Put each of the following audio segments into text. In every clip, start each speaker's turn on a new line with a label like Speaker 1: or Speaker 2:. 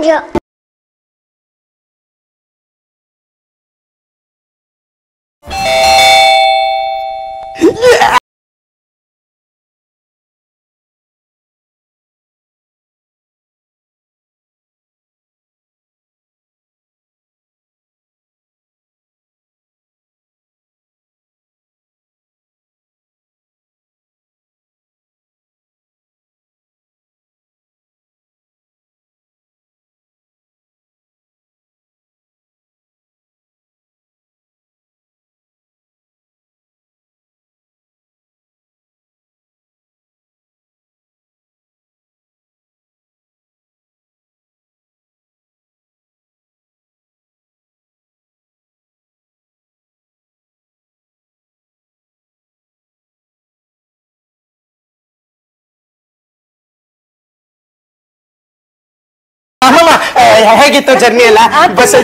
Speaker 1: ನಿಜ
Speaker 2: ಅಮ್ಮಮ್ಮ ಆ, ಹೇಗಿತ್ತು ಜರ್ನಿ ಎಲ್ಲ ಬಸ್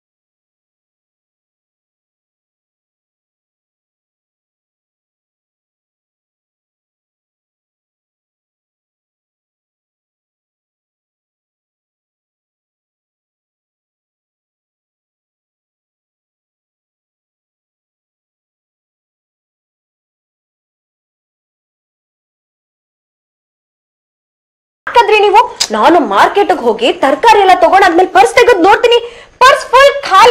Speaker 3: ಯಾಕಂದ್ರೆ ನೀವು ನಾನು ಮಾರ್ಕೆಟ್ಗೆ ಹೋಗಿ ತರಕಾರಿ ಎಲ್ಲ ತಗೊಂಡಾದ್ಮೇಲೆ ಪರ್ಸ್ ತೆಗೆದು ನೋಡ್ತೀನಿ ಪರ್ಸ್ ಫುಲ್ ಖಾಲಿ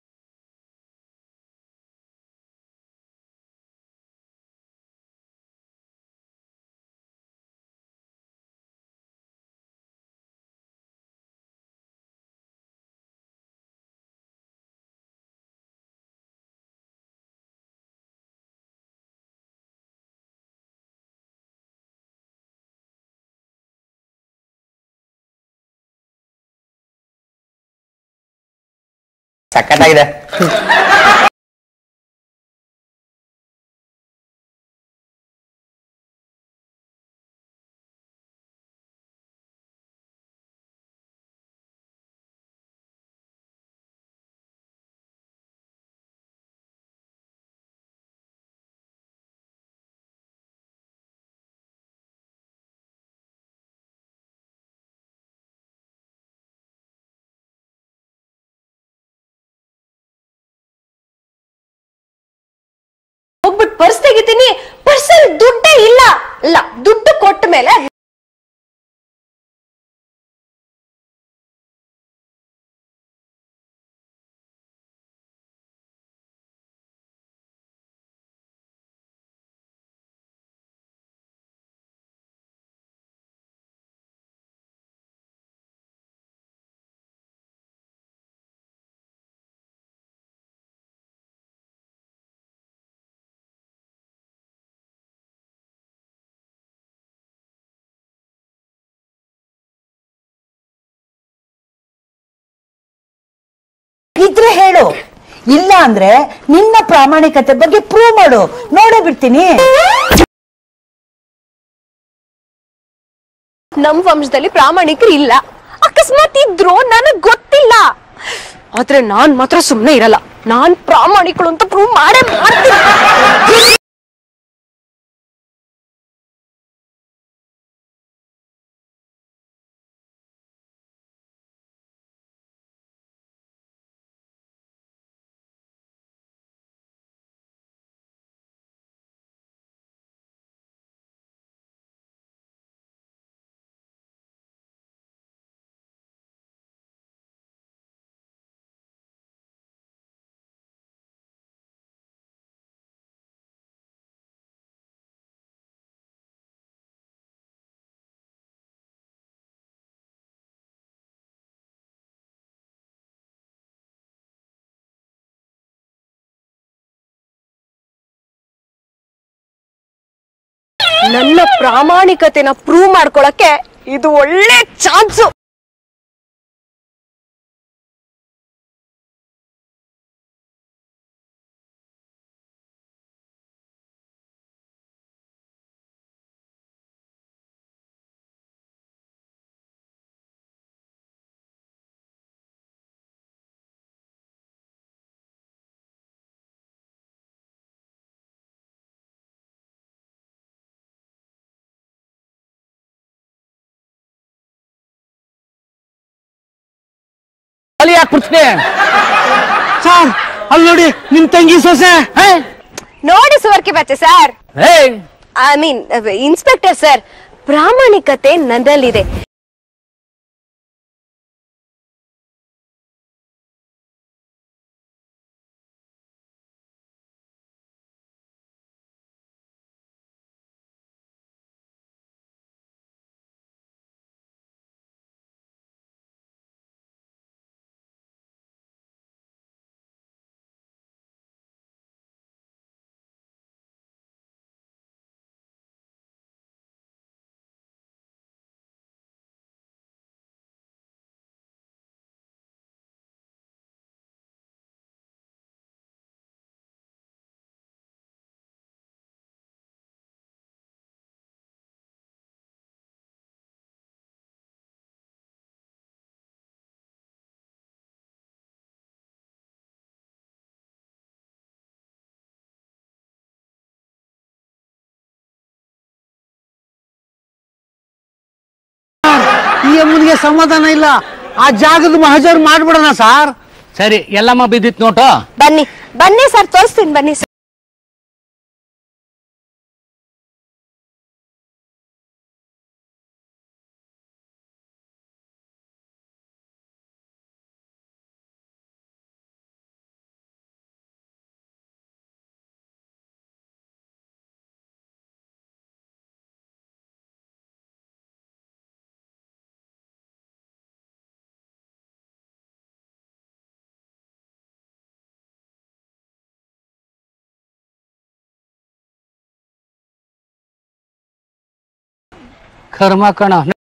Speaker 2: ಸಕ್ಕತ್ತಾಗಿದೆ
Speaker 3: ಹೋಗ್ಬಿಟ್ಟು ಪರ್ಸ್ ತೆಗಿತೀನಿ ಪರ್ಸಲ್ಲಿ ದುಡ್ಡೇ ಇಲ್ಲ ಇಲ್ಲ ದುಡ್ಡು ಕೊಟ್ಟ ಮೇಲೆ
Speaker 4: ಇದ್ರೆ ಹೇಳು ಇಲ್ಲ ಅಂದ್ರೆ ನಿನ್ನ ಪ್ರಾಮಾಣಿಕತೆ ಬಗ್ಗೆ ಪ್ರೂವ್ ಮಾಡು ನೋಡೇ ಬಿಡ್ತೀನಿ
Speaker 3: ನಮ್ ವಂಶದಲ್ಲಿ ಪ್ರಾಮಾಣಿಕರು ಇಲ್ಲ ಅಕಸ್ಮಾತ್ ಇದ್ರು ನನಗ್ ಗೊತ್ತಿಲ್ಲ ಆದ್ರೆ ನಾನ್ ಮಾತ್ರ ಸುಮ್ನೆ ಇರಲ್ಲ ನಾನ್ ಪ್ರಾಮಾಣಿಕಳು ಅಂತ ಪ್ರೂವ್ ಮಾಡೇ ಮಾಡ್ತೀನಿ ನನ್ನ ಪ್ರಾಮಾಣಿಕತೆನ ಪ್ರೂವ್ ಮಾಡ್ಕೊಳಕ್ಕೆ ಇದು ಒಳ್ಳೆ ಚಾನ್ಸು
Speaker 1: ಅಲ್ಲಿ ಯಾಕೆ ಕುಡ್ಸ್ದೆ
Speaker 2: ಸರ್ ಅಲ್ಲಿ ನೋಡಿ ನಿಮ್ ತಂಗಿ ಸೊಸೆ
Speaker 3: ನೋಡಿ ಸುವರ್ಕೆ ಬಚ್ಚೆ sir
Speaker 1: hey
Speaker 3: I mean inspector sir ಪ್ರಾಮಾಣಿಕತೆ ನನ್ನಲ್ಲಿದೆ
Speaker 2: ಈ ಅಮ್ಮನಿಗೆ ಸಮಾಧಾನ ಇಲ್ಲ ಆ ಜಾಗದ ಮಹಜರ್ ಮಾಡ್ಬಿಡೋಣ ಸರ್
Speaker 1: ಸರಿ ಎಲ್ಲಮ್ಮ ಬಿದ್ದಿತ್ ನೋಟು
Speaker 3: ಬನ್ನಿ ಬನ್ನಿ ಸರ್ ತೋರಿಸ್ತೀನಿ ಬನ್ನಿ ಸರ್
Speaker 1: ಕರ್ಮ ಕಣ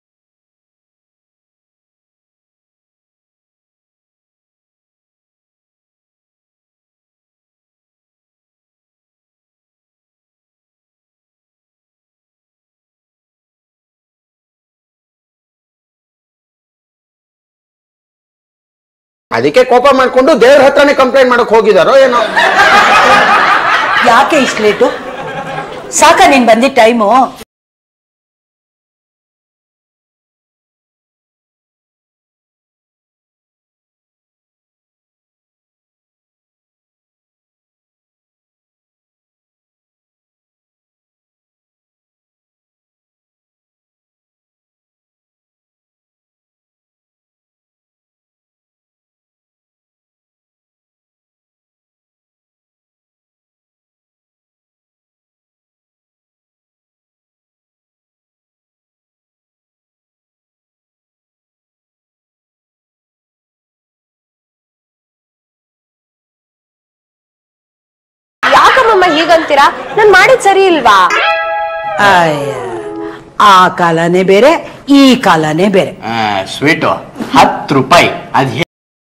Speaker 2: ಅದಕ್ಕೆ ಕೋಪ ಮಾಡ್ಕೊಂಡು ದೇವ್ರ ಹತ್ರನೇ ಕಂಪ್ಲೇಂಟ್ ಮಾಡಕ್ ಹೋಗಿದಾರೋ ಏನೋ
Speaker 4: ಯಾಕೆ ಇಷ್ಟು ಲೇಟು ಸಾಕ ನೀನ್ ಬಂದಿದ್ದ ಟೈಮು
Speaker 3: ಯಾಕಮ್ಮಮ್ಮ ಹೀಗಂತೀರಾ ನಾನ್ ಮಾಡಿದ್ ಸರಿ ಇಲ್ವಾ
Speaker 4: ಅಯ್ಯ, ಆ ಕಾಲನೇ ಬೇರೆ ಈ ಕಾಲನೇ ಬೇರೆ
Speaker 2: ಸ್ವೀಟು ಹತ್ತು ರೂಪಾಯಿ ಅದ್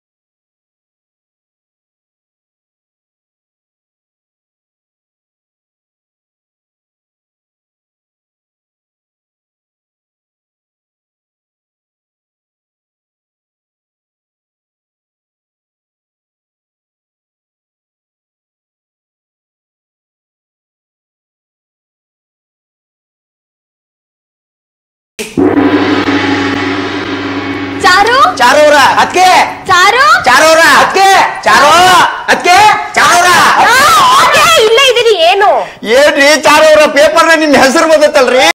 Speaker 3: ಚಾರು
Speaker 2: ಚಾರೋರ ಅದಕ್ಕೆ
Speaker 3: ಚಾರು
Speaker 2: ಚಾರೋರ ಅದಕ್ಕೆ ಚಾರೋ ಅದಕ್ಕೆ ಚಾರೋರ
Speaker 3: ಆ, ಓಕೆ, ಇಲ್ಲೇ ಇದೀನಿ ಏನು
Speaker 2: ಏನ್ರಿ ಚಾರೋರ ಪೇಪರ್ನ ನಿಮ್ ಹೆಸರು ಬಂದತ್ತಲ್ರಿ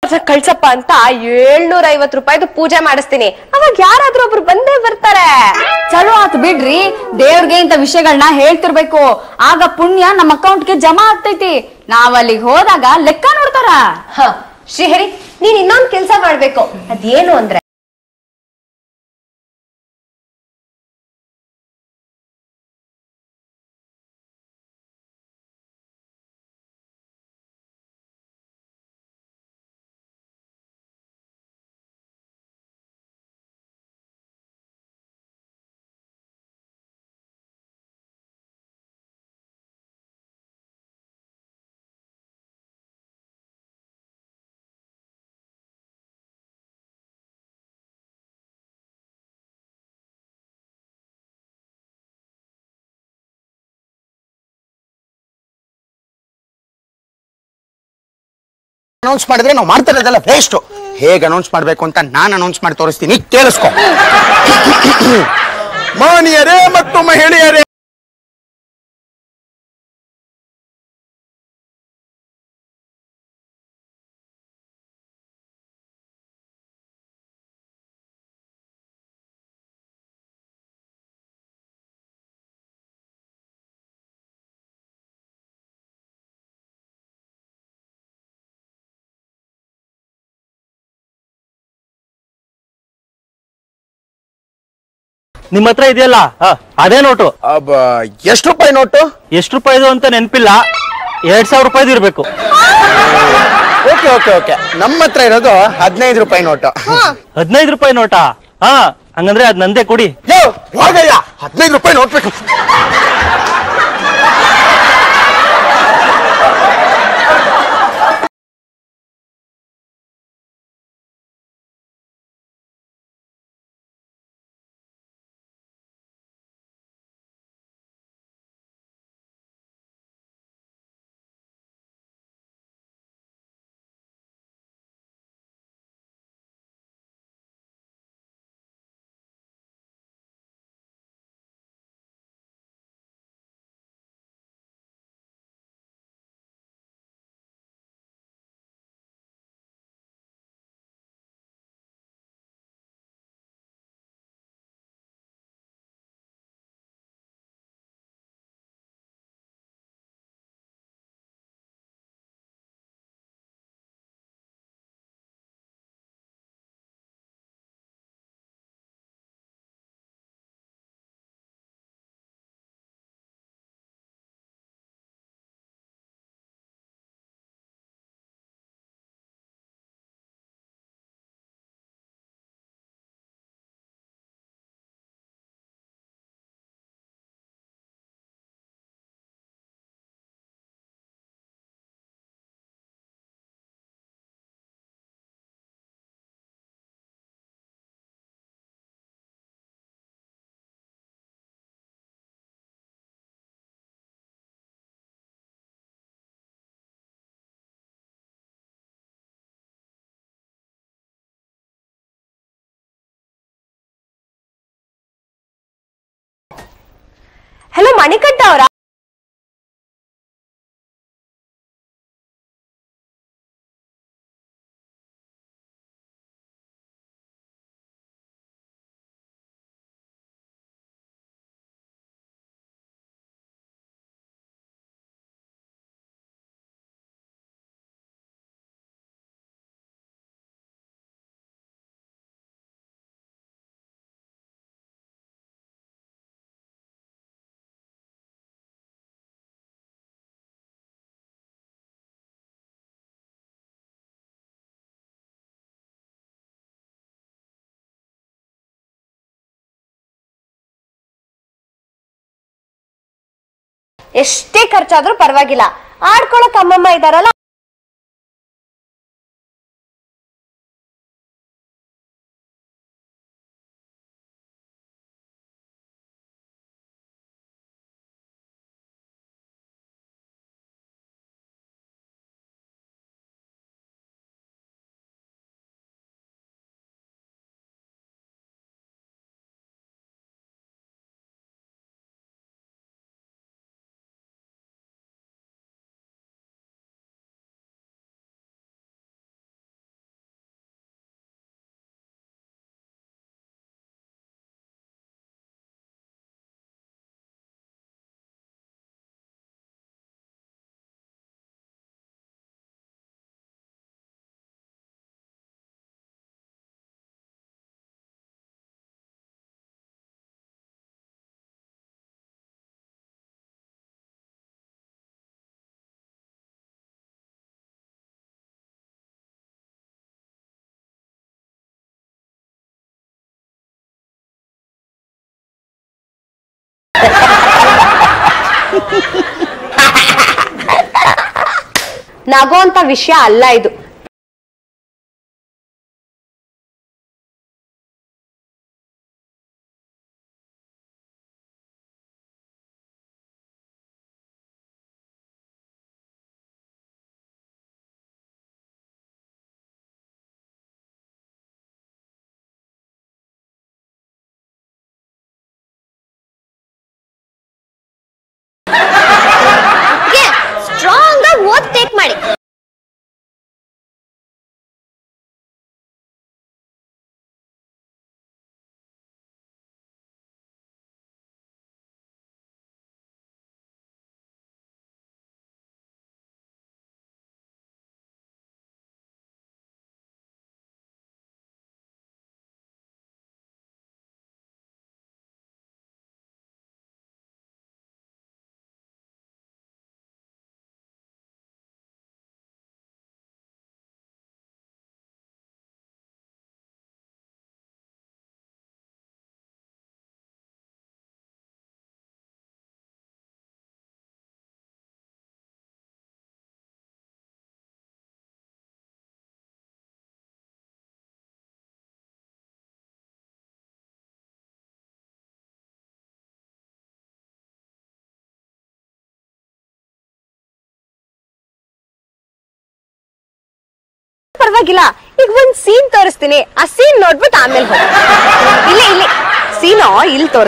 Speaker 3: ಕಳ್ಸಪ್ಪ ಅಂತ ಏಳ್ನೂರ ಐವತ್ ರೂಪಾಯಿದು ಪೂಜೆ ಮಾಡಿಸ್ತೀನಿ ಅವಾಗ ಯಾರಾದ್ರೂ ಒಬ್ರು ಬಂದೇ ಬರ್ತಾರೆ
Speaker 5: ಚಲೋ ಆತ್ ಬಿಡ್ರಿ ದೇವ್ರಿಗೆ ಇಂತ ವಿಷಯಗಳನ್ನ ಹೇಳ್ತಿರ್ಬೇಕು ಆಗ ಪುಣ್ಯ ನಮ್ಮ ಅಕೌಂಟ್ಗೆ ಜಮಾ ಆಗ್ತೈತಿ ನಾವ್ ಅಲ್ಲಿಗೆ ಹೋದಾಗ ಲೆಕ್ಕ ನೋಡ್ತಾರ
Speaker 3: ಹ ಶ್ರೀಹರಿ ನೀನ್ ಇನ್ನೊಂದ್ ಕೆಲ್ಸ ಮಾಡ್ಬೇಕು ಅದೇನು ಅಂದ್ರೆ
Speaker 6: ಅನೌನ್ಸ್ ಮಾಡಿದ್ರೆ ನಾವು ಮಾಡ್ತಾ ಇರೋದೆಲ್ಲ ವೇಸ್ಟ್ ಹೇಗೆ ಅನೌನ್ಸ್ ಮಾಡಬೇಕು ಅಂತ ನಾನು ಅನೌನ್ಸ್ ಮಾಡಿ ತೋರಿಸ್ತೀನಿ ಕೇಳಿಸ್ಕೊ ಮಾನಿಯರೇ ಮತ್ತು ಮಹಿಳೆಯರೇ
Speaker 7: ನಿಮ್ ಹತ್ರ ಇದೆಯಲ್ಲ ಅದೇ ನೋಟು
Speaker 6: ಅಬ್ಬ, ಎಷ್ಟು ರೂಪಾಯಿ ನೋಟು
Speaker 7: ಎಷ್ಟು ರೂಪಾಯಿದು ಅಂತ ನೆನಪಿಲ್ಲ ಎರಡ್ ಸಾವಿರ ರೂಪಾಯಿದು ಇರ್ಬೇಕು
Speaker 6: ಓಕೆ ಓಕೆ ಓಕೆ ನಮ್ಮ ಹತ್ರ ಇರೋದು ಹದಿನೈದು ರೂಪಾಯಿ ನೋಟು
Speaker 7: ಹದಿನೈದು ರೂಪಾಯಿ ನೋಟಾ ಹಾ ಹಂಗಂದ್ರೆ ಅದ್ ನಂದೇ ಕೊಡಿ
Speaker 6: ಯೋ ಹೋಗಯ್ಯ ಹದಿನೈದು ರೂಪಾಯಿ ನೋಟ್ ಬೇಕು
Speaker 3: ಹಲೋ ಮಣಿಕಂಠ ಅವರ ಎಷ್ಟೇ ಖರ್ಚಾದ್ರೂ ಪರವಾಗಿಲ್ಲ ಆಡ್ಕೊಳಕ್ ಅಮ್ಮಮ್ಮ ಇದಾರಲ್ಲ ನಗೋಂತ ವಿಷಯ ಅಲ್ಲ ಇದು ಸ್ಟ್ರಾಂಗ್ ಆಗಿ ಓದ್ ಟೇಕ್ ಮಾಡಿ ಪರವಾಗಿಲ್ಲ ಈಗ ಒಂದ್ ಸೀನ್ ತೋರಿಸ್ತೀನಿ ಆ ಸೀನ್ ನೋಡ್ಬಿಟ್ಟು ಆಮೇಲೆ ಹೋಗಿ ಇಲ್ಲಿ ಇಲ್ಲಿ ಸೀನೋ ಇಲ್ಲಿ ತೋರ್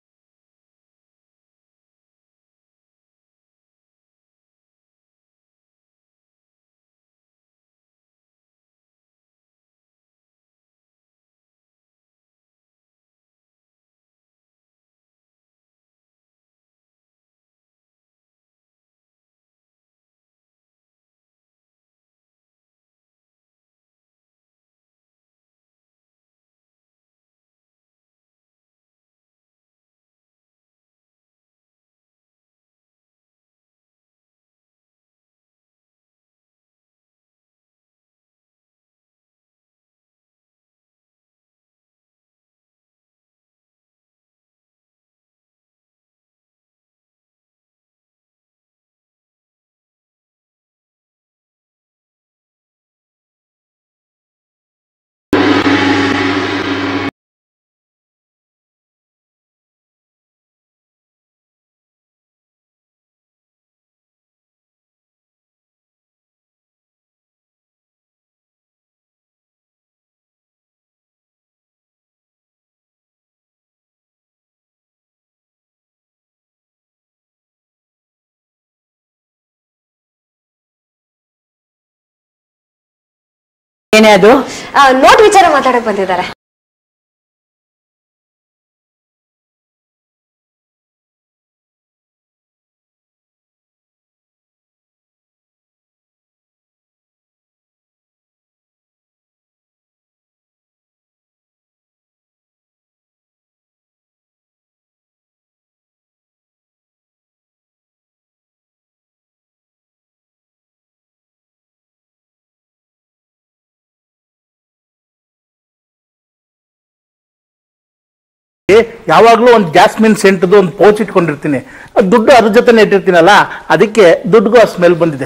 Speaker 4: ಏನೇ ಅದು
Speaker 3: ನೋಟ್ ವಿಚಾರ ಮಾತಾಡಕ್ ಬಂದಿದ್ದಾರೆ
Speaker 8: ಯಾವಾಗ್ಲೂ ಒಂದು ಜಾಸ್ಮಿನ್ ಸೆಂಟ್ದು ಒಂದು ಪೌಚ್ ಇಟ್ಕೊಂಡಿರ್ತೀನಿ ಅದ್ ದುಡ್ಡು ಅದ್ರ ಜೊತೆನೆ ಇಟ್ಟಿರ್ತೀನಲ್ಲ ಅದಕ್ಕೆ ದುಡ್ಡುಗೂ ಆ ಸ್ಮೆಲ್ ಬಂದಿದೆ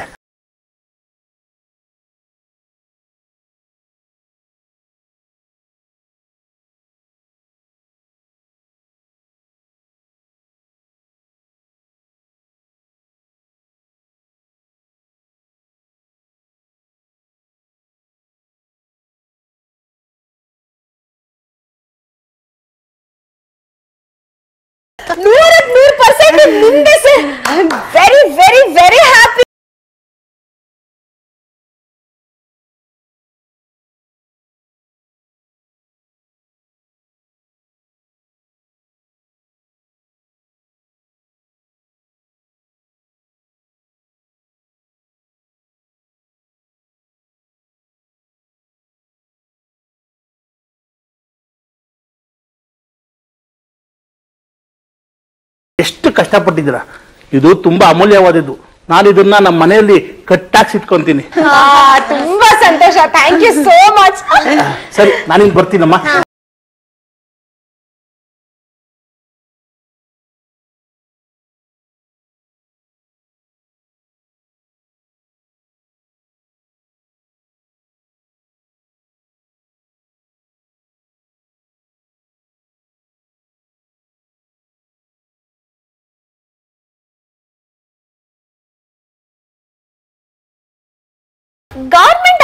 Speaker 3: ನೂರಕ್ ನೂರ್ ಪರ್ಸೆಂಟ್ ನಿಮ್ದೆ sir very very very happy
Speaker 8: ಎಷ್ಟು ಕಷ್ಟಪಟ್ಟಿದ್ದೀರಾ ಇದು ತುಂಬಾ ಅಮೂಲ್ಯವಾದದ್ದು ನಾನು ಇದನ್ನ ನಮ್ಮ ಮನೆಯಲ್ಲಿ ಕಟ್ಟಾಕ್ಸಿ ಇಟ್ಕೊಂತೀನಿ
Speaker 3: ತುಂಬಾ ಸಂತೋಷ ಥ್ಯಾಂಕ್ ಯು ಸೋ ಮಚ್
Speaker 8: ಸರಿ ನಾನಿನ್ ಬರ್ತೀನಮ್ಮ
Speaker 3: ಗಾರ್ಮೆಂಟ್